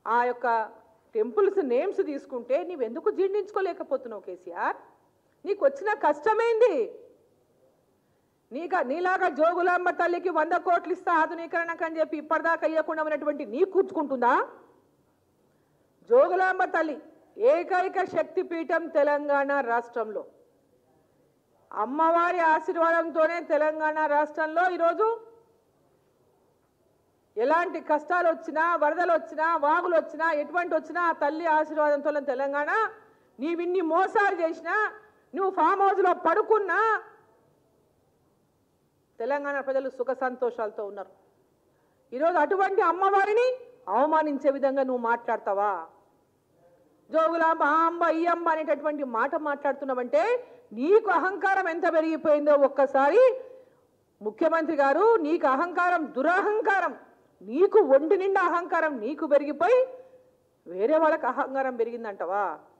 ఆ యొక్క temples names తీసుకుంటే నీవెందుకు జీర్ణించుకోలేకపోతున్నావు కేసీఆర్ నీకు వచ్చిన కష్టమేంది నీక నీలాగా జోగులాంబ తల్లికి వంద కోట్లు ఇస్తా ఆధునీకరణకు అని చెప్పి ఇప్పటిదాకా ఇవ్వకుండా ఉన్నటువంటి నీ కూర్చుకుంటుందా జోగులాంబ తల్లి ఏకైక శక్తిపీఠం తెలంగాణ రాష్ట్రంలో అమ్మవారి ఆశీర్వాదంతోనే తెలంగాణ రాష్ట్రంలో ఈరోజు ఎలాంటి కష్టాలు వచ్చినా వరదలు వచ్చినా వాగులు వచ్చినా ఎటువంటి వచ్చినా ఆ తల్లి ఆశీర్వాదంతో తెలంగాణ నీవిన్ని మోసాలు చేసినా నువ్వు ఫామ్ హౌస్లో పడుకున్నా తెలంగాణ ప్రజలు సుఖ సంతోషాలతో ఉన్నారు ఈరోజు అటువంటి అమ్మవారిని అవమానించే విధంగా నువ్వు మాట్లాడతావా జోగులాంబ ఆంబ ఇయ్యంబ అనేటటువంటి మాట మాట్లాడుతున్నావంటే నీకు అహంకారం ఎంత పెరిగిపోయిందో ఒక్కసారి ముఖ్యమంత్రి గారు నీకు అహంకారం దురహంకారం నీకు ఒంటి నిండా అహంకారం నీకు పెరిగిపోయి వేరే వాళ్ళకి అహంకారం పెరిగిందంటవా